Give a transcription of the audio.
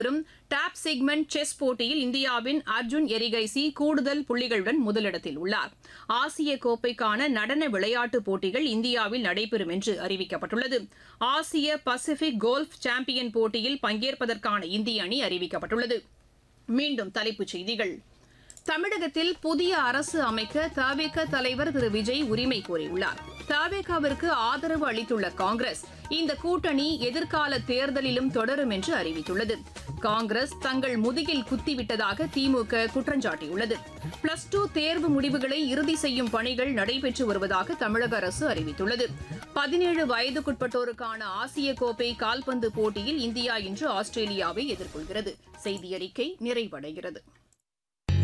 வரும் top segment chess போட்டியில் இந்தியாவின் அர்ஜுன் எரிகைசி கூடுதல் புள்ளிகளுடன் முதலிடத்தில் உள்ளார் ஆசிய கோப்பைக்கான நடன விளையாட்டுப் போட்டிகள் இந்தியாவில் நடைபெறும் என்று அறிவிக்கப்பட்டுள்ளது ஆசிய பசிபிக் கோல்ஃப் சாம்பியன் போட்டியில் பங்கேற்பதற்கான இந்திய அணி அறிவிக்கப்பட்டுள்ளது மீண்டும் தலைப்புச் செய்திகள் தமிழகத்தில் புதிய அரசு அமைக்க தவேக தலைவர் திரு விஜய் உரிமை கோரியுள்ளார் தவேகாவிற்கு ஆதரவு அளித்துள்ள காங்கிரஸ் இந்த கூட்டணி எதிர்கால தேர்தலிலும் தொடரும் என்று அறிவித்துள்ளது காங்கிரஸ் தங்கள் முதுகில் குத்திவிட்டதாக திமுக குற்றஞ்சாட்டியுள்ளது பிளஸ் டூ தேர்வு முடிவுகளை இறுதி செய்யும் பணிகள் நடைபெற்று வருவதாக தமிழக அரசு அறிவித்துள்ளது பதினேழு வயதுக்குட்பட்டோருக்கான ஆசிய கோப்பை கால்பந்து போட்டியில் இந்தியா இன்று ஆஸ்திரேலியாவை எதிர்கொள்கிறது செய்தி அறிக்கை நிறைவடைகிறது